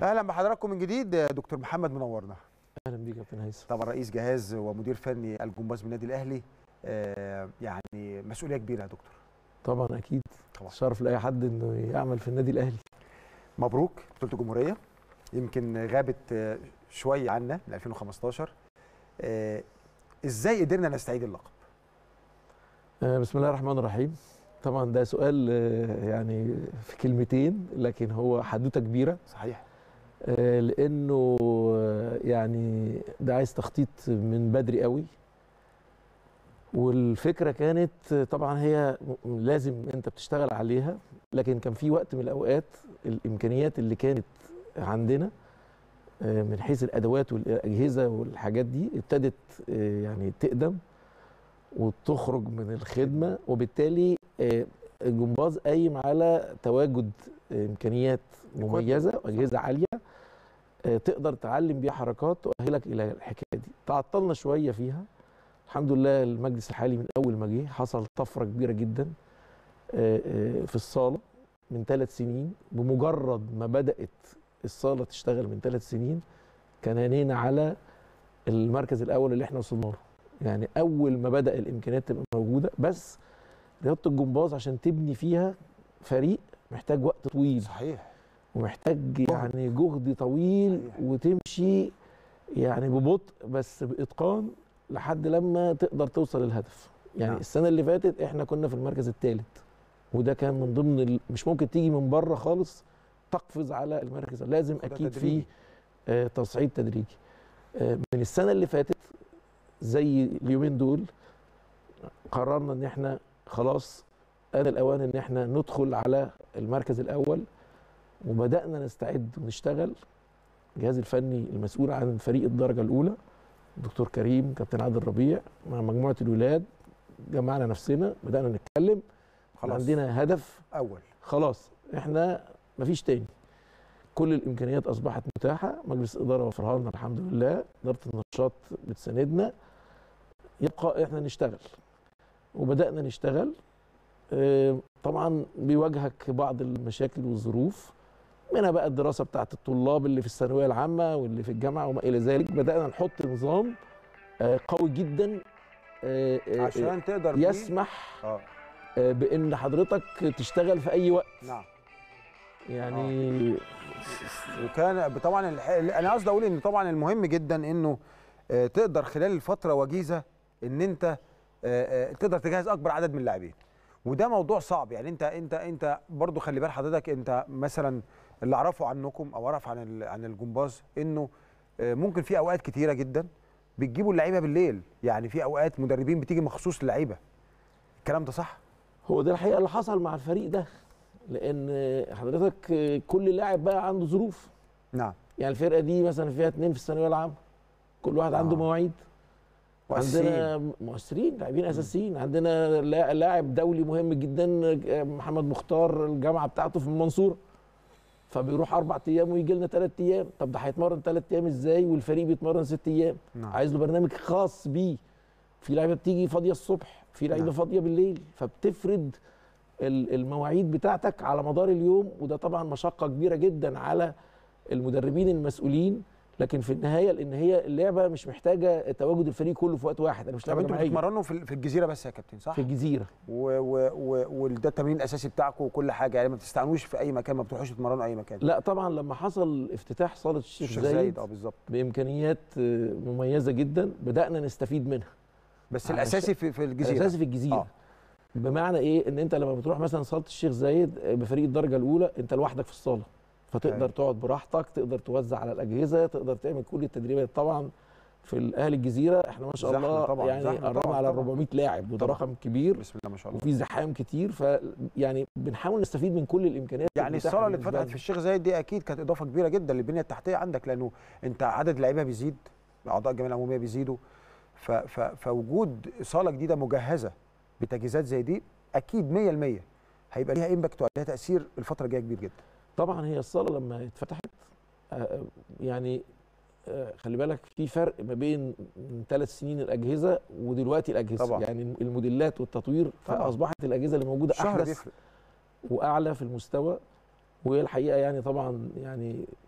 اهلا بحضراتكم من جديد دكتور محمد منورنا اهلا بيك يا كابتن هيثم طبعا رئيس جهاز ومدير فني الجمباز من النادي الاهلي آه، يعني مسؤوليه كبيره يا دكتور طبعا اكيد طبعا. شرف لاي حد انه يعمل في النادي الاهلي مبروك بطوله الجمهوريه يمكن غابت آه، شويه عنا من 2015 آه، ازاي قدرنا نستعيد اللقب آه، بسم الله الرحمن الرحيم طبعا ده سؤال آه، يعني في كلمتين لكن هو حدوته كبيره صحيح آه، لانه آه، يعني ده عايز تخطيط من بدري قوي والفكره كانت آه، طبعا هي م- لازم انت بتشتغل عليها لكن كان في وقت من الاوقات الامكانيات اللي كانت عندنا آه، من حيث الادوات والاجهزه والحاجات دي ابتدت آه، يعني تقدم وتخرج من الخدمه وبالتالي آه، الجمباز قايم على تواجد آه، امكانيات مميزه واجهزه عاليه آه، تقدر تعلم بيها حركات تؤهلك الى الحكايه دي تعطلنا شويه فيها الحمد لله المجلس الحالي من اول ما جه حصل طفره كبيره جدا آه، آه، في الصاله من ثلاث سنين بمجرد ما بدات الصاله تشتغل من ثلاث سنين كان عينينا على المركز الاول اللي احنا وصلنا له يعني اول ما بدا الامكانيات تبقى موجوده بس رياضه الجمباز عشان تبني فيها فريق محتاج وقت طويل صحيح ومحتاج يعني جهد طويل صحيح. وتمشي يعني ببطء بس باتقان لحد لما تقدر توصل للهدف يعني نعم. السنه اللي فاتت احنا كنا في المركز الثالث وده كان من ضمن ال... مش ممكن تيجي من بره خالص تقفز على المركز لازم وده اكيد في تدريجي. آه، تصعيد تدريجي آه، من السنه اللي فاتت زي اليومين دول قررنا ان احنا خلاص آن الاوان ان احنا ندخل على المركز الاول وبدانا نستعد ونشتغل الجهاز الفني المسؤول عن فريق الدرجه الاولى دكتور كريم كابتن عادل ربيع مع مجموعه الولاد جمعنا نفسنا بدانا نتكلم خلاص عندنا هدف اول خلاص احنا مفيش تاني كل الامكانيات اصبحت متاحه مجلس الاداره وفرها لنا الحمد لله اداره النشاط بتساندنا يبقى احنا نشتغل وبدانا نشتغل آه، طبعا بيواجهك بعض المشاكل والظروف منها بقى الدراسه بتاعت الطلاب اللي في الثانويه العامه واللي في الجامعه وما الى ذلك بدانا نحط نظام آه، قوي جدا آه، آه، عشان تقدر بيه- يسمح اه آه، بان حضرتك تشتغل في اي وقت نعم يعني وكان طبعا الح... انا قصدي اقول ان طبعا المهم جدا انه آه، تقدر خلال الفتره وجيزه ان انت آه، آه، تقدر تجهز اكبر عدد من اللاعبين وده موضوع صعب يعني انت انت انت برضو خلي بال حضرتك انت مثلا اللي اعرفه عنكم او اعرف عن ال- عن الجمباز انه آه، ممكن في اوقات كتيره جدا بتجيبوا اللعيبه بالليل يعني في اوقات مدربين بتيجي مخصوص للعيبه الكلام ده صح هو ده الحقيقه اللي حصل مع الفريق ده لان حضرتك كل لاعب بقى عنده ظروف نعم يعني الفرقه دي مثلا فيها اتنين في الثانويه العامه كل واحد عنده آه. مواعيد وعندنا مؤثرين لاعبين اساسيين عندنا لا- لاعب دولي مهم جدا محمد مختار الجامعه بتاعته في المنصوره فبيروح اربع ايام ويجي لنا ثلاث ايام طب ده هيتمرن ثلاث ايام ازاي والفريق بيتمرن ست ايام نعم عايز له برنامج خاص بيه في لعيبه بتيجي فاضيه الصبح في لعيبه نعم. فاضيه بالليل فبتفرد ال- المواعيد بتاعتك على مدار اليوم وده طبعا مشقه كبيره جدا على المدربين المسؤولين لكن في النهايه لان هي اللعبه مش محتاجه تواجد الفريق كله في وقت واحد انا مش طب لعبه انتوا جماعيه بتتمرنوا في في الجزيره بس يا كابتن صح في الجزيره و و و وده التمرين الاساسي بتاعكم وكل حاجه يعني ما بتستعنوش في اي مكان ما بتروحوش تتمرنوا اي مكان لا طبعا لما حصل افتتاح صاله الشيخ, الشيخ زايد, زايد اه بالظبط بامكانيات آه، مميزه جدا بدانا نستفيد منها بس على الاساسي في في الجزيره الاساسي في الجزيره آه. آه. بمعنى ايه ان انت لما بتروح مثلا صاله الشيخ زايد بفريق الدرجه الاولى انت لوحدك في الصاله فتقدر أيوة. تقعد براحتك تقدر توزع على الاجهزه تقدر تعمل كل التدريبات طبعا في اهل الجزيره احنا ما شاء زحمة الله طبعاً، يعني زحمة قربنا طبعاً، على طبعاً. 400 لاعب وده طبعاً. رقم كبير بسم الله ما شاء الله وفي زحام كتير ف يعني بنحاول نستفيد من كل الامكانيات يعني المتاحة الصاله اللي بالنسبة اتفتحت لنا. في الشيخ زايد دي اكيد كانت اضافه كبيره جدا للبنيه التحتيه عندك لانه انت عدد اللعيبه بيزيد اعضاء الجمعيه العموميه بيزيدوا ف ف فوجود صاله جديده مجهزه بتجهيزات زي دي اكيد 100% هيبقى ليها امباكت وعليها تاثير الفتره الجايه كبير جدا طبعا هي الصاله لما اتفتحت آه، يعني آه، خلي بالك في فرق ما بين من ثلاث سنين الاجهزه ودلوقتي الاجهزه طبعاً. يعني الموديلات والتطوير طبعاً. فاصبحت الاجهزه اللي موجوده الشهر احدث بيفرق واعلى في المستوى وهي الحقيقه يعني طبعا يعني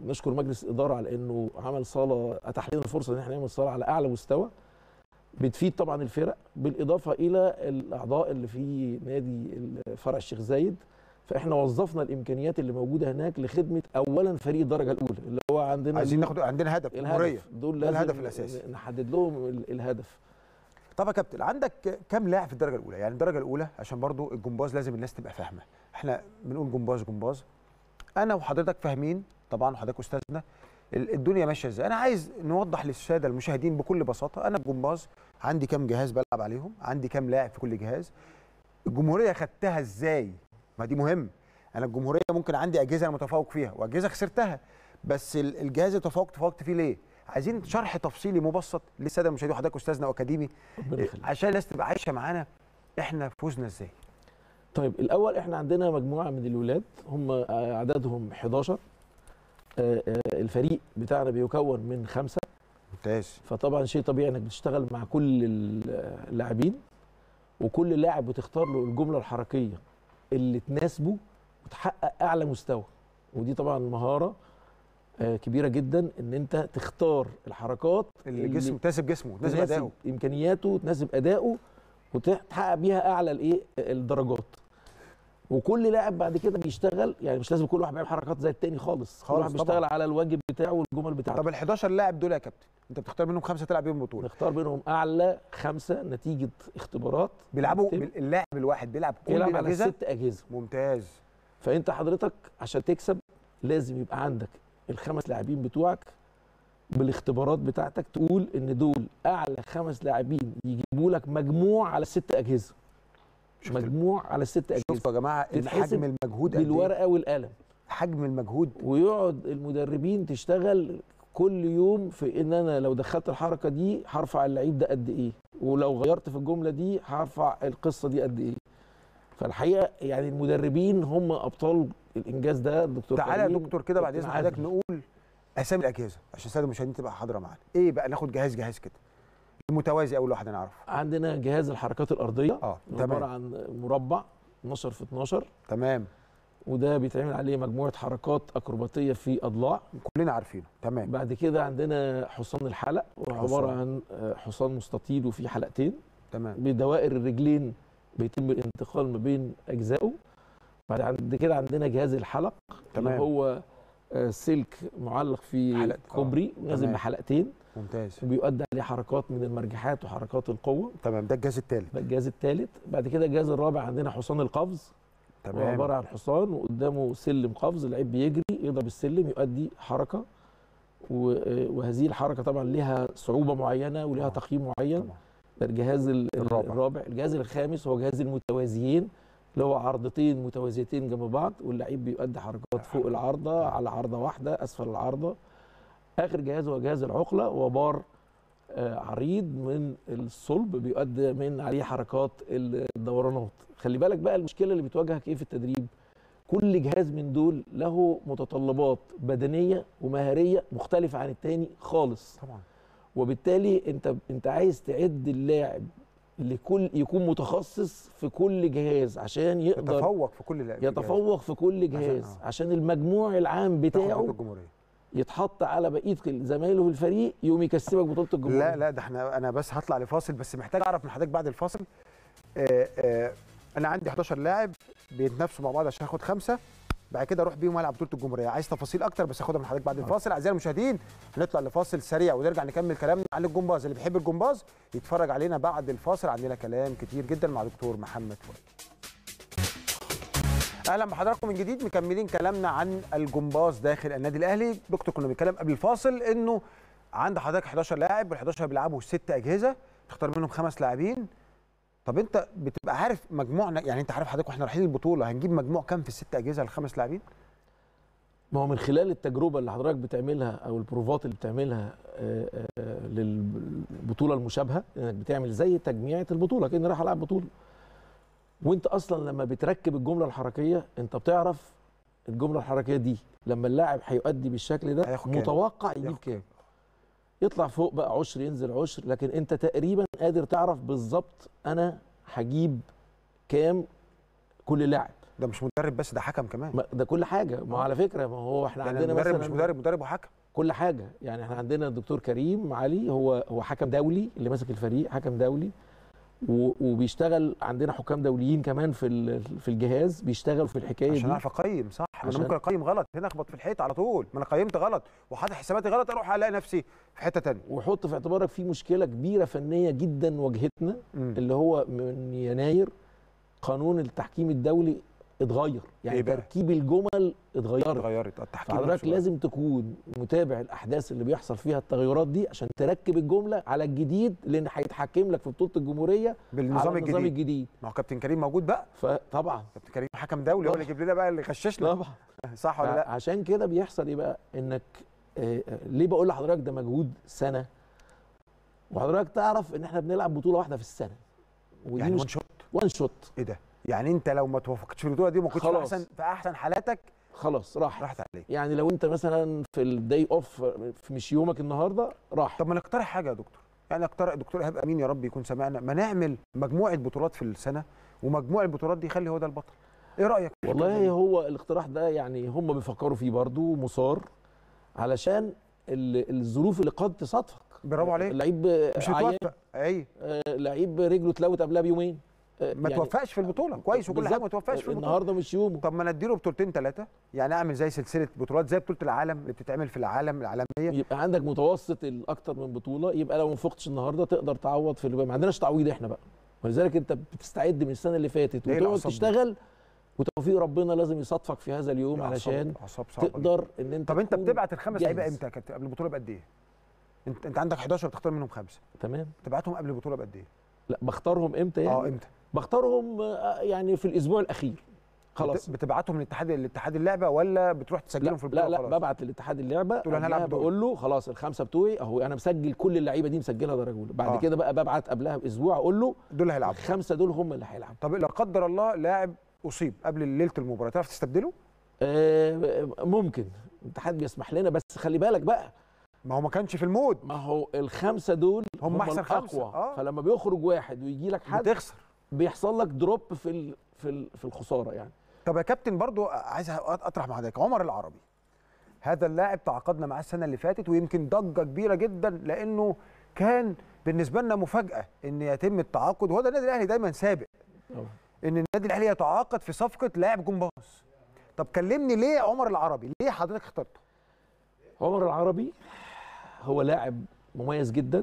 نشكر مجلس الاداره على انه عمل صاله اتاح لنا الفرصه ان احنا نعمل صاله على اعلى مستوى بتفيد طبعا الفرق بالاضافه الى الاعضاء اللي في نادي فرع الشيخ زايد فاحنا وظفنا الامكانيات اللي موجوده هناك لخدمه اولا فريق الدرجه الاولى اللي هو عندنا عايزين ناخد عندنا هدف جمهوريه الهدف دول ده لازم الهدف الأساسي. نحدد لهم ال- الهدف طب يا كابتن عندك كام لاعب في الدرجه الاولى يعني الدرجه الاولى عشان برضو الجمباز لازم الناس تبقى فاهمه احنا بنقول جمباز جمباز انا وحضرتك فاهمين طبعا وحضرتك استاذنا ال- الدنيا ماشيه ازاي انا عايز نوضح للساده المشاهدين بكل بساطه انا الجمباز عندي كام جهاز بلعب عليهم عندي كام لاعب في كل جهاز الجمهوريه خدتها ازاي ما دي مهم انا الجمهوريه ممكن عندي اجهزه انا متفوق فيها واجهزه خسرتها بس ال- الجهاز اللي تفوقت تفوقت فيه ليه عايزين شرح تفصيلي مبسط للساده المشاهدين وحضرتك استاذنا واكاديمي ربنا يخليك عشان الناس تبقى عايشه معانا احنا فوزنا ازاي طيب الاول احنا عندنا مجموعه من الولاد هم عددهم 11 آه، آه، الفريق بتاعنا بيكون من خمسه ممتاز فطبعا شيء طبيعي انك بتشتغل مع كل اللاعبين وكل لاعب بتختار له الجمله الحركيه اللي تناسبه وتحقق اعلى مستوى ودي طبعا مهاره آه، كبيره جدا ان انت تختار الحركات اللي جسمه تناسب جسمه تناسب اداؤه تناسب امكانياته تناسب اداؤه وتحقق بيها اعلى الايه الدرجات وكل لاعب بعد كده بيشتغل يعني مش لازم كل واحد بيعمل حركات زي التاني خالص كل خالص واحد بيشتغل طبعاً. على الواجب بتاعه والجمل بتاعته طب ال 11 لاعب دول يا كابتن انت بتختار منهم خمسه تلعب بيهم بطوله نختار بينهم اعلى خمسه نتيجه اختبارات بيلعبوا بتتم. بال- اللاعب الواحد بيلعب كل يلعب على الاجهزه الست اجهزه ممتاز فانت حضرتك عشان تكسب لازم يبقى عندك الخمس لاعبين بتوعك بالاختبارات بتاعتك تقول ان دول اعلى خمس لاعبين يجيبوا لك مجموع على الست اجهزه شفت مجموع على الست اجهزه شفتوا يا جماعه تتحسب حجم المجهود قد ايه بالورقه والقلم حجم المجهود ويقعد المدربين تشتغل كل يوم في ان انا لو دخلت الحركه دي هرفع اللعيب ده قد ايه ولو غيرت في الجمله دي هرفع القصه دي قد ايه فالحقيقه يعني المدربين هم ابطال الانجاز ده الدكتور تعالى يا كريم دكتور كده بعد اذن كابتن حضرتك عادل. نقول اسامي الاجهزه عشان الساده المشاهدين تبقى حاضره معانا ايه بقى ناخد جهاز جهاز كده المتوازي اول واحد انا اعرفه عندنا جهاز الحركات الارضيه اه عباره تمام عن مربع 12 في 12 تمام وده بيتعمل عليه مجموعه حركات اكروباتيه في اضلاع كلنا عارفينه تمام بعد كده عندنا حصان الحلق وهو عباره حصان. عن آه، حصان مستطيل وفيه حلقتين تمام بدوائر الرجلين بيتم الانتقال ما بين اجزائه بعد عند كده عندنا جهاز الحلق تمام. اللي هو آه، سلك معلق في حلق، آه، كوبري نازل تمام. بحلقتين ممتاز وبيؤدي عليه حركات من المرجحات وحركات القوه تمام ده الجهاز الثالث ده الجهاز الثالث بعد كده الجهاز الرابع عندنا حصان القفز هو تمام عباره عن حصان وقدامه سلم قفز اللعيب بيجري يضرب السلم يؤدي حركه و- آه، وهذه الحركه طبعا لها صعوبه معينه ولها طبعاً. تقييم معين طبعاً. ده الجهاز ال- الرابع. الرابع الجهاز الخامس هو جهاز المتوازيين اللي هو عرضتين متوازيتين جنب بعض واللعيب بيؤدي حركات فوق العارضه على عارضه واحده اسفل العارضه اخر جهاز هو جهاز العقله وبار آه، عريض من الصلب بيؤدي من عليه حركات الدورانات خلي بالك بقى المشكله اللي بتواجهك ايه في التدريب كل جهاز من دول له متطلبات بدنيه ومهاريه مختلفه عن التاني خالص طبعا وبالتالي انت انت عايز تعد اللاعب لكل يكون متخصص في كل جهاز عشان يقدر يتفوق في كل لا- يتفوق في كل عشان- جهاز آه. عشان المجموع العام تاخد بطولة بتاعه الجمهوريه يتحط على بقيه زمايله في الفريق يوم يكسبك بطوله الجمهوريه لا لا ده احنا انا بس هطلع لفاصل بس محتاج اعرف من حضرتك بعد الفاصل آه آه انا عندي 11 لاعب بيتنافسوا مع بعض عشان اخد خمسه بعد كده اروح بيهم العب بطوله الجمهوريه عايز تفاصيل اكتر بس هاخدها من حضرتك بعد الفاصل اعزائي المشاهدين هنطلع لفاصل سريع ونرجع نكمل كلامنا عن الجمباز اللي بيحب الجمباز يتفرج علينا بعد الفاصل عندنا كلام كتير جدا مع دكتور محمد فؤاد اهلا بحضراتكم من جديد مكملين كلامنا عن الجمباز داخل النادي الاهلي دكتور كنا بنتكلم قبل الفاصل انه عند حضرتك 11 لاعب وال 11 بيلعبوا ست اجهزه تختار منهم خمس لاعبين طب انت بتبقى عارف مجموعنا يعني انت عارف حضرتك واحنا رايحين البطوله هنجيب مجموع كام في الست اجهزه الخمس لاعبين ما هو من خلال التجربه اللي حضرتك بتعملها او البروفات اللي بتعملها آه، آه، للبطوله المشابهه انك بتعمل زي تجميعه البطوله كأني رايح العب بطوله وانت اصلا لما بتركب الجمله الحركيه انت بتعرف الجمله الحركيه دي لما اللاعب هيؤدي بالشكل ده هياخد كام؟ متوقع يجيب ياخد كام يطلع فوق بقى عشر ينزل عشر لكن انت تقريبا قادر تعرف بالظبط انا هجيب كام كل لاعب ده مش مدرب بس ده حكم كمان ما- ده كل حاجه ما هو على فكره ما هو احنا يعني عندنا المدرب مثلا مش مدرب مدرب وحكم كل حاجه يعني احنا عندنا الدكتور كريم علي هو هو حكم دولي اللي ماسك الفريق حكم دولي و- وبيشتغل عندنا حكام دوليين كمان في ال- في الجهاز بيشتغلوا في الحكايه عشان دي اعرف اقيم صح ما انا عشان- ممكن اقيم غلط هنا اخبط في الحيط على طول ما انا قيمت غلط وحاطط حساباتي غلط اروح الاقي نفسي في حته تانية وحط في اعتبارك في مشكله كبيره فنيه جدا واجهتنا مم. اللي هو من يناير قانون التحكيم الدولي اتغير يعني إيه بقى؟ تركيب الجمل اتغيرت اتغيرت التحكيم فحضرتك نفسه. لازم تكون متابع الاحداث اللي بيحصل فيها التغيرات دي عشان تركب الجمله على الجديد لان هيتحكم لك في بطوله الجمهوريه بالنظام على النظام الجديد الجديد ما هو كابتن كريم موجود بقى فطبعا كابتن كريم حكم دولي هو اللي يجيب لنا بقى اللي يغششنا طبعا صح ولا لا عشان كده بيحصل ايه بقى انك آه، آه، ليه بقول لحضرتك ده مجهود سنه وحضرتك تعرف ان احنا بنلعب بطوله واحده في السنه ودي يعني مش وان شوت وان شوت ايه ده يعني انت لو ما توفقتش في البطوله دي ما كنتش في خلاص. احسن في احسن حالاتك خلاص راح راحت عليك يعني لو انت مثلا في الداي اوف في مش يومك النهارده راح طب ما نقترح حاجه يا دكتور يعني اقترح دكتور ايهاب امين يا رب يكون سمعنا ما نعمل مجموعه بطولات في السنه ومجموع البطولات دي يخلي هو ده البطل ايه رايك في الفكرة والله دي؟ هو الاقتراح ده يعني هم بيفكروا فيه برضو مثار علشان ال- الظروف اللي قد تصادفك برافو عليك اللعيب مش عيان متوفق اي آه، لعيب رجله اتلوت قبلها بيومين آه، ما يعني توفقش في البطوله كويس وكل حاجه ما بالظبط. توفقش في البطوله النهارده مش يومه طب ما نديله بطولتين ثلاثه يعني اعمل زي سلسله بطولات زي بطوله العالم اللي بتتعمل في العالم العالميه يبقى عندك متوسط الاكتر من بطوله يبقى لو ما فقتش النهارده تقدر تعوض في اللي ما عندناش تعويض احنا بقى ولذلك انت بتستعد من السنه اللي فاتت ليه وتقعد الأعصاب دي؟ تشتغل وتوفيق ربنا لازم يصادفك في هذا اليوم علشان اعصاب صعبه جدا. تقدر ان انت طب انت تكون بتبعت الخمس لعيبه جاهز. امتى يا كابتن قبل البطوله بقد ايه انت انت عندك 11 بتختار منهم خمسه تمام تبعتهم قبل البطوله بقد ايه لا بختارهم امتى يعني اه امتى بختارهم آه، يعني في الاسبوع الاخير خلاص بت- بتبعتهم للاتحاد الاتحاد اللعبه ولا بتروح تسجلهم لا في البطوله لا, لا وخلاص؟ ببعت للاتحاد اللعبه تقول أنا قبلها هلعب دول. بقول له خلاص الخمسه بتوعي اهو انا مسجل كل اللعيبه دي مسجلها درجه اولى بعد آه. كده بقى ببعت قبلها باسبوع اقول له دول اللي هيلعبوا الخمسه دول هم اللي هيلعبوا طب لا قدر الله لاعب اصيب قبل ليله المباراه تعرف تستبدله آه، ممكن الاتحاد بيسمح لنا بس خلي بالك بقى ما هو ما كانش في المود ما هو الخمسه دول هم أحسن الأقوى. خمسة، آه. فلما بيخرج واحد ويجي لك حد بتخسر بيحصل لك دروب في ال في ال في الخساره يعني طب يا كابتن برضو عايز اطرح مع حضرتك عمر العربي هذا اللاعب تعاقدنا معاه السنه اللي فاتت ويمكن ضجه كبيره جدا لانه كان بالنسبه لنا مفاجاه ان يتم التعاقد وهو ده النادي الاهلي دايما سابق أوه. ان النادي الاهلي يتعاقد في صفقه لاعب جمباز طب كلمني ليه عمر العربي ليه حضرتك اخترته عمر العربي هو لاعب مميز جدا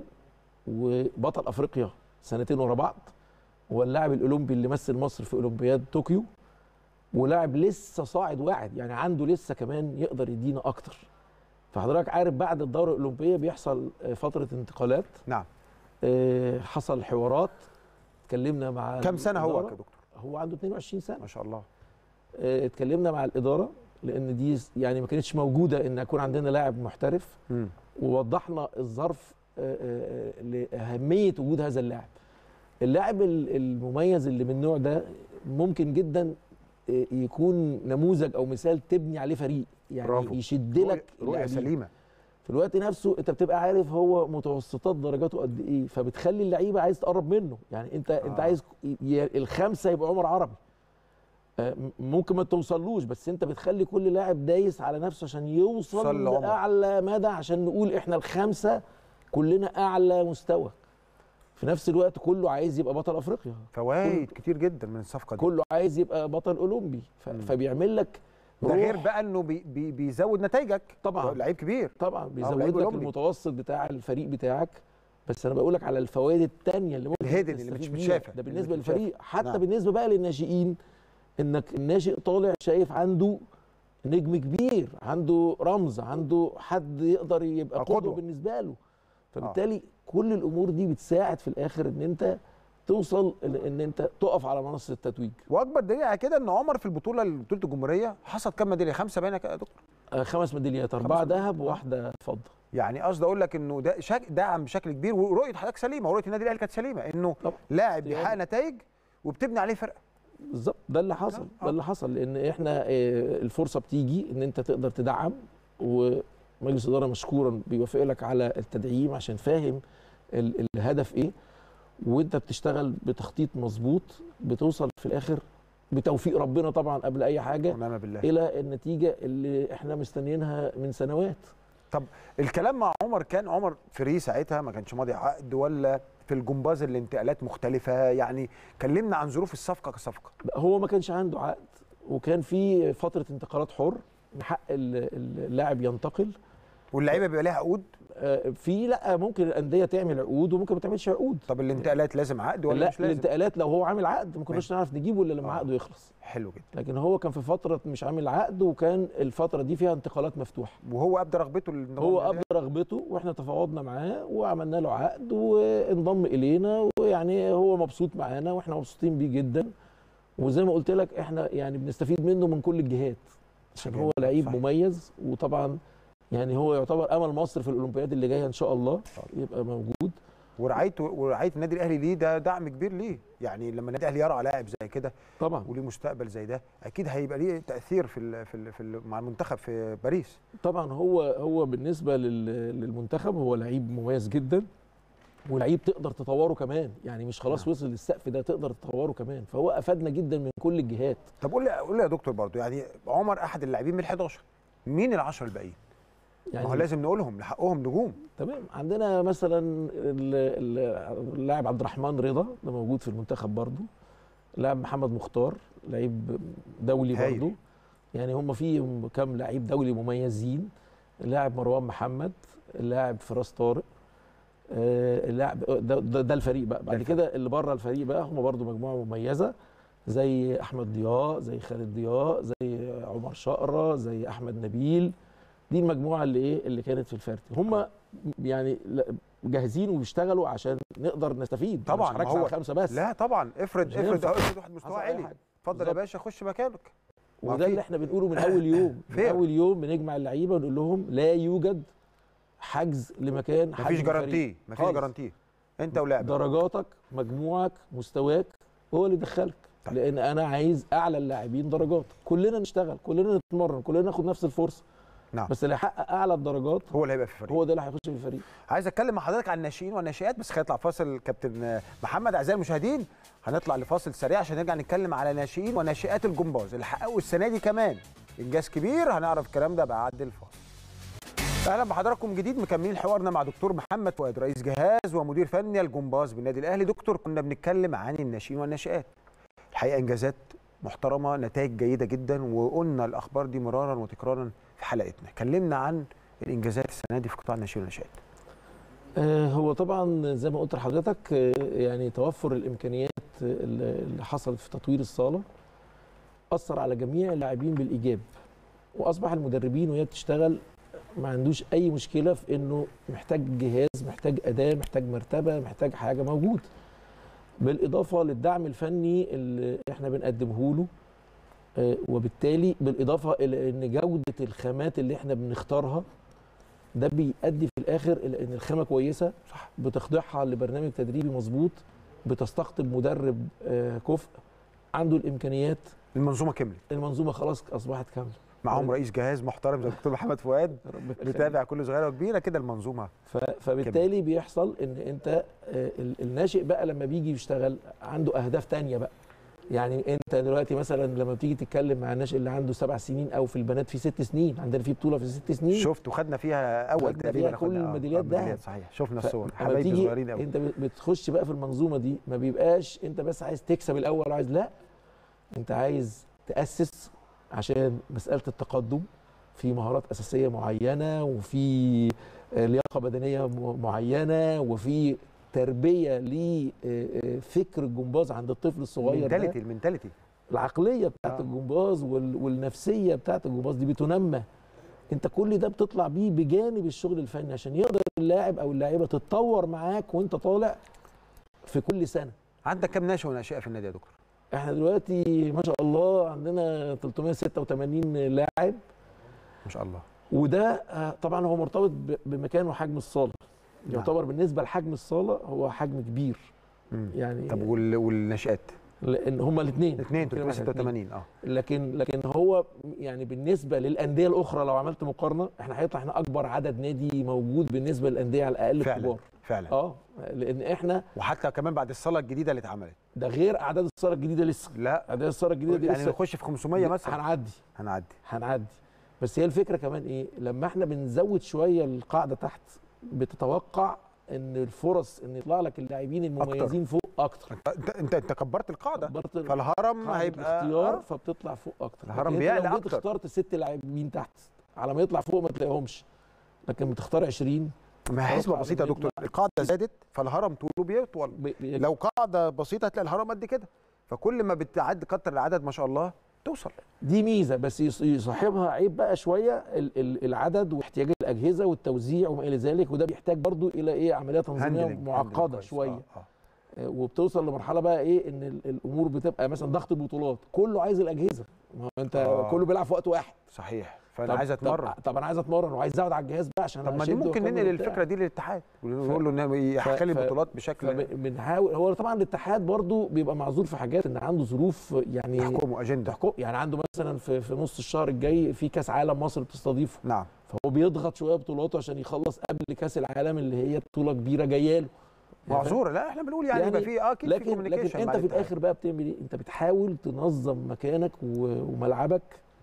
وبطل افريقيا سنتين ورا بعض هو اللاعب الاولمبي اللي مثل مصر في اولمبياد طوكيو ولاعب لسه صاعد واعد يعني عنده لسه كمان يقدر يدينا اكتر فحضرتك عارف بعد الدوره الاولمبيه بيحصل آه، فتره انتقالات نعم آه، حصل حوارات اتكلمنا مع كم سنه هو الإدارة. يا دكتور هو عنده 22 سنه ما شاء الله آه، اتكلمنا مع الاداره لان دي يعني ما كانتش موجوده ان يكون عندنا لاعب محترف مم. ووضحنا الظرف آه، آه، آه، لاهميه وجود هذا اللاعب اللاعب ال- المميز اللي من النوع ده ممكن جدا آه، يكون نموذج او مثال تبني عليه فريق يعني برافو. يشد رؤية- لك رؤيه اللاعبين. سليمه في الوقت نفسه انت بتبقى عارف هو متوسطات درجاته قد ايه فبتخلي اللعيبه عايز تقرب منه يعني انت آه. انت آه. عايز ي- الخمسه يبقى عمر عربي آه، م- ممكن ما توصلوش بس انت بتخلي كل لاعب دايس على نفسه عشان يوصل وصل لعمر. لاعلى مدى عشان نقول احنا الخمسه كلنا اعلى مستوى في نفس الوقت كله عايز يبقى بطل افريقيا فوائد كتير جدا من الصفقه دي كله عايز يبقى بطل اولمبي ف- مم. فبيعمل لك ده غير روح. بقى انه بي بي بيزود نتائجك طبعاً. لعيب كبير طبعا بيزود لعيب لك أولمبي. المتوسط بتاع الفريق بتاعك بس انا بقول لك على الفوائد التانية اللي ممكن الهيدن اللي تستفيد مش بيها. متشافة، ده اللي بالنسبه مش متشافة. للفريق حتى نعم. بالنسبه بقى للناشئين انك الناشئ طالع شايف عنده نجم كبير عنده رمز عنده حد يقدر يبقى قدوة. قدوه بالنسبه له فبالتالي كل الامور دي بتساعد في الاخر ان انت توصل ان ان انت تقف على منصه التتويج واكبر دليل على كده ان عمر في البطوله بطوله الجمهوريه حصد كام ميداليه خمسه باينه يا دكتور آه، خمس ميداليات اربعه ميداليات. ذهب وواحده فضه يعني قصدي اقول لك انه ده شك دعم بشكل كبير ورؤيه حضرتك سليمه ورؤيه النادي الاهلي كانت سليمه انه طبعا. لاعب يعني- بيحقق نتائج وبتبني عليه فرقه بالظبط ده اللي حصل آه. ده اللي حصل لان احنا آه، الفرصه بتيجي ان انت تقدر تدعم ومجلس الاداره مشكورا بيوافق لك على التدعيم عشان فاهم ال- الهدف ايه وانت بتشتغل بتخطيط مظبوط بتوصل في الاخر بتوفيق ربنا طبعا قبل اي حاجه ونعم بالله الى النتيجه اللي احنا مستنيينها من سنوات الكلام مع عمر كان عمر فري ساعتها ما كانش ماضي عقد ولا في الجمباز الانتقالات مختلفه يعني كلمنا عن ظروف الصفقه كصفقه هو ما كانش عنده عقد وكان في فتره انتقالات حر من حق ال- اللاعب ينتقل واللعيبه بيبقى ليها عقود آه، في لا ممكن الانديه تعمل عقود وممكن ما تعملش عقود طب الانتقالات لازم عقد ولا لا مش لازم الانتقالات لو هو عامل عقد ما كناش ماشي. نعرف نجيبه الا لما آه. عقده يخلص حلو جدا لكن هو كان في فتره مش عامل عقد وكان الفتره دي فيها انتقالات مفتوحه وهو ابدى رغبته للانضمام هو للنادي؟ ابدى رغبته واحنا تفاوضنا معاه وعملنا له عقد وانضم الينا ويعني هو مبسوط معانا واحنا مبسوطين بيه جدا وزي ما قلت لك احنا يعني بنستفيد منه من كل الجهات عشان هو لعيب صحيح. مميز وطبعا يعني هو يعتبر امل مصر في الاولمبياد اللي جايه ان شاء الله يبقى موجود ورعايته ورعايه النادي الاهلي ليه ده دعم كبير ليه يعني لما النادي الاهلي يرعى لاعب زي كده طبعا وليه مستقبل زي ده اكيد هيبقى ليه تاثير في ال في ال في ال مع المنتخب في باريس طبعا هو هو بالنسبه لل- للمنتخب هو لعيب مميز جدا ولعيب تقدر تطوره كمان يعني مش خلاص نعم. وصل للسقف ده تقدر تطوره كمان فهو افادنا جدا من كل الجهات طب قول لي قول لي يا دكتور برضو يعني عمر احد اللاعبين من ال11 مين ال10 الباقيين؟ يعني ما هو لازم نقولهم لحقهم نجوم تمام عندنا مثلا ال- ال- اللاعب عبد الرحمن رضا ده موجود في المنتخب برضو لاعب محمد مختار لعيب دولي هايل. برضو يعني هم في كام لعيب دولي مميزين اللاعب مروان محمد اللاعب فراس طارق آه، اللاعب ده, ده, ده الفريق بقى بعد الفريق. كده اللي بره الفريق بقى هم برضو مجموعه مميزه زي احمد ضياء زي خالد ضياء زي عمر شقره زي احمد نبيل دي المجموعه اللي ايه اللي كانت في الفردي هم يعني لا- جاهزين وبيشتغلوا عشان نقدر نستفيد أنا طبعاً، مش ما هركز هو- على خمسه بس لا طبعا افرض مش افرض هينفع. أهو افرض واحد مستوى حصل أي عالي حاجة. اتفضل يا بالظبط. باشا خش مكانك ما وده في- اللي احنا بنقوله من اول يوم من فير. اول يوم بنجمع اللعيبه ونقول لهم لا يوجد حجز لمكان مفيش حجز جارانتي فريق. مفيش خالص. جارانتي انت ولاعبك درجاتك مجموعك مستواك هو اللي يدخلك طيب. لان انا عايز اعلى اللاعبين درجات كلنا نشتغل كلنا نتمرن كلنا ناخد نفس الفرصه نعم. بس اللي يحقق اعلى الدرجات هو اللي هيبقى في الفريق هو ده اللي هيخش في الفريق عايز اتكلم مع حضرتك عن الناشئين والناشئات بس خلينا نطلع فاصل كابتن محمد اعزائي المشاهدين هنطلع لفاصل سريع عشان نرجع نتكلم على ناشئين وناشئات الجمباز اللي حققوا السنه دي كمان انجاز كبير هنعرف الكلام ده بعد الفاصل اهلا بحضراتكم جديد مكملين حوارنا مع دكتور محمد فؤاد رئيس جهاز ومدير فني الجمباز بالنادي الاهلي دكتور كنا بنتكلم عن الناشئين والناشئات الحقيقه انجازات محترمه نتائج جيده جدا وقلنا الاخبار دي مرارا وتكرارا في حلقتنا كلمنا عن الانجازات السنه دي في قطاع الناشئين والناشئات آه، هو طبعا زي ما قلت لحضرتك آه، يعني توفر الامكانيات اللي اللي حصلت في تطوير الصاله اثر على جميع اللاعبين بالايجاب واصبح المدربين وهي بتشتغل ما عندوش اي مشكله في انه محتاج جهاز محتاج اداه محتاج مرتبه محتاج حاجه موجود بالاضافه للدعم الفني اللي احنا بنقدمه له آه، وبالتالي بالاضافه الى ان جوده الخامات اللي احنا بنختارها ده بيؤدي في الاخر الى ان الخامه كويسه صح بتخضعها لبرنامج تدريبي مظبوط بتستقطب مدرب آه، كفء عنده الامكانيات المنظومه كملت المنظومه خلاص اصبحت كامله معاهم رئيس جهاز محترم زي الدكتور محمد فؤاد ربنا يخليك. بيتابع كل صغيره وكبيره كده المنظومه ف- فبالتالي بيحصل ان انت آه، ال- الناشئ بقى لما بيجي يشتغل عنده اهداف تانية بقى يعني انت دلوقتي مثلا لما بتيجي تتكلم مع الناشئ اللي عنده سبع سنين او في البنات في ست سنين عندنا في بطوله في ست سنين شفت وخدنا فيها اول خدنا تقريبا فيها كل خدنا- آه، الميداليات آه، دهب. ميداليات صحيح شفنا ف- الصور لما حبايبي تيجي صغيرين قوي انت بتخش بقى في المنظومه دي ما بيبقاش انت بس عايز تكسب الاول عايز لا انت عايز تاسس عشان مساله التقدم في مهارات اساسيه معينه وفي آه، لياقه بدنيه م- معينه وفي تربيه لفكر الجمباز عند الطفل الصغير ده المنتاليتي المنتاليتي العقليه بتاعت آه. الجمباز وال- والنفسيه بتاعت الجمباز دي بتنمى انت كل ده بتطلع بيه بجانب الشغل الفني عشان يقدر اللاعب او اللاعيبه تتطور معاك وانت طالع في كل سنه عندك كام ناشئ وناشئه في النادي يا دكتور؟ احنا دلوقتي ما شاء الله عندنا 386 لاعب ما شاء الله وده آه، طبعا هو مرتبط ب- بمكان وحجم الصاله نعم. يعتبر بالنسبه لحجم الصاله هو حجم كبير مم. يعني طب وال... والناشئات لان هما الاثنين اثنين 386 اه لكن لكن هو يعني بالنسبه للانديه الاخرى لو عملت مقارنه احنا هيطلع احنا اكبر عدد نادي موجود بالنسبه للانديه على الاقل فعلا الكبار فعلا اه لان احنا وحتى كمان بعد الصاله الجديده اللي اتعملت ده غير اعداد الثاره الجديده لسه لا اعداد الثاره الجديده دي يعني لسه نخش في 500 مثلا هنعدي هنعدي هنعدي بس هي الفكره كمان ايه لما احنا بنزود شويه القاعده تحت بتتوقع ان الفرص ان يطلع لك اللاعبين المميزين فوق اكتر انت انت انت كبرت القاعده كبرت فالهرم قاعدة هيبقى الاختيار آه. فبتطلع فوق اكتر الهرم لكن انت بيعلى لو جيت أكتر. اخترت ست لاعبين تحت على ما يطلع فوق ما تلاقيهمش لكن بتختار 20 ما هي حسبه توقع بسيطه يا إنه دكتور يطلع. القاعده زادت فالهرم طوله بيطول بي- بي- لو قاعده بسيطه هتلاقي الهرم قد كده فكل ما بتعدي كتر العدد ما شاء الله توصل دي ميزه بس يص- يصاحبها عيب بقى شويه ال- ال- العدد واحتياجات الاجهزه والتوزيع وما الى ذلك وده بيحتاج برضو الى ايه عمليات تنظيميه هاندلنج- معقده هاندلنج كويس. شويه آه، آه. آه، وبتوصل لمرحله بقى ايه ان ال- الامور بتبقى مثلا ضغط البطولات كله عايز الاجهزه ما هو انت آه. كله بيلعب في وقت واحد صحيح فانا طب- عايز اتمرن طب, طب انا عايز اتمرن وعايز ازود على الجهاز بقى عشان طب ما دي أشد ممكن وأكمل ننقل وبتاع. الفكره دي للاتحاد ونقول له انه يخلي ف- البطولات بشكل فبنحاول هو طبعا الاتحاد برضو بيبقى معذور في حاجات ان عنده ظروف يعني يحكموا اجنده تحكم يعني عنده مثلا في, في نص الشهر الجاي في كاس عالم مصر بتستضيفه نعم فهو بيضغط شويه بطولاته عشان يخلص قبل كاس العالم اللي هي بطوله كبيره جايه له معذوره لا احنا بنقول يعني, يعني يبقى في اه اكيد في لكن لكن communication انت مع في الاتحاد. الاخر بقى بتعمل ايه؟ انت بتحاول تنظم مكانك و- وملعبك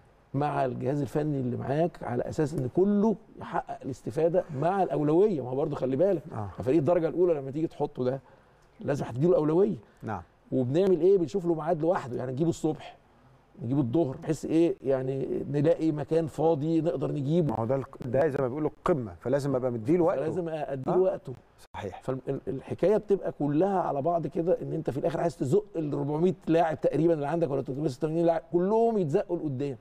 مع الجهاز الفني اللي معاك على اساس ان كله يحقق الاستفاده مع الاولويه ما هو برضه خلي بالك اه فريق الدرجه الاولى لما تيجي تحطه ده لازم هتديله اولويه نعم وبنعمل ايه بنشوف له ميعاد لوحده يعني نجيبه الصبح نجيبه الظهر بحيث ايه يعني نلاقي مكان فاضي نقدر نجيبه ما هو ده الق- ده زي ما بيقولوا القمه فلازم ابقى مديله وقته لازم اديله آه. وقته صحيح فالحكايه بتبقى كلها على بعض كده ان انت في الاخر عايز تزق ال 400 لاعب تقريبا اللي عندك ولا 386 لاعب كلهم يتزقوا لقدام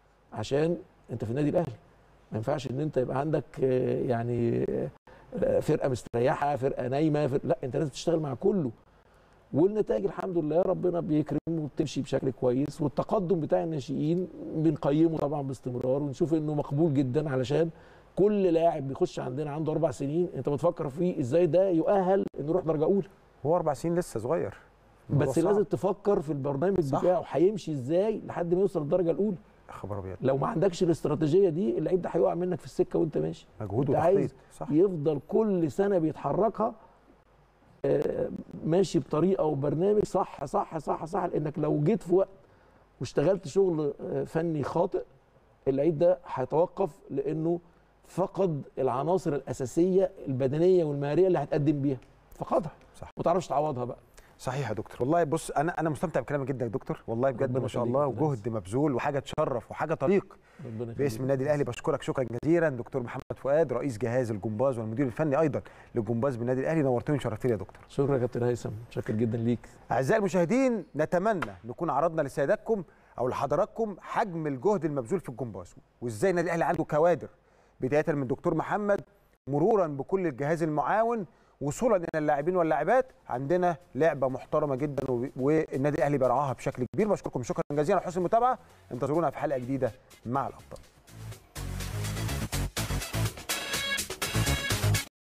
عشان انت في النادي الاهلي ما ينفعش ان انت يبقى عندك آه، يعني آه، فرقه مستريحه فرقه نايمه فرقة لا انت لازم تشتغل مع كله والنتائج الحمد لله ربنا بيكرم وبتمشي بشكل كويس والتقدم بتاع الناشئين بنقيمه طبعا باستمرار ونشوف انه مقبول جدا علشان كل لاعب بيخش عندنا عنده اربع سنين انت بتفكر فيه ازاي ده يؤهل انه يروح درجه اولى هو اربع سنين لسه صغير الموضوع بس صعب. لازم تفكر في البرنامج صح. بتاعه هيمشي ازاي لحد ما يوصل للدرجه الاولى يا خبر ابيض لو ما عندكش الاستراتيجيه دي اللعيب ده هيقع منك في السكه وانت ماشي مجهود أنت وتخطيط عايز صح يفضل كل سنه بيتحركها آه، ماشي بطريقه وبرنامج صح صح صح صح لانك لو جيت في وقت واشتغلت شغل آه، فني خاطئ اللعيب ده هيتوقف لانه فقد العناصر الاساسيه البدنيه والمهاريه اللي هتقدم بيها فقدها صح. ما تعرفش تعوضها بقى صحيح يا دكتور والله بص انا انا مستمتع بكلامك جدا يا دكتور والله بجد ربنا ما شاء يخليك، الله ربنا وجهد مبذول وحاجه تشرف وحاجه طريق ربنا يخليك. باسم النادي الاهلي بشكرك شكرا جزيلا دكتور محمد فؤاد رئيس جهاز الجمباز والمدير الفني ايضا للجمباز بالنادي الاهلي نورتني وشرفتني يا دكتور شكرا يا كابتن هيثم شكر جدا ليك اعزائي المشاهدين نتمنى نكون عرضنا لسيادتكم او لحضراتكم حجم الجهد المبذول في الجمباز وازاي النادي الاهلي عنده كوادر بدايه من الدكتور محمد مرورا بكل الجهاز المعاون وصولا الى اللاعبين واللاعبات عندنا لعبه محترمه جدا وب- والنادي الاهلي بيرعاها بشكل كبير بشكركم شكرا جزيلا على حسن المتابعه انتظرونا في حلقه جديده مع الابطال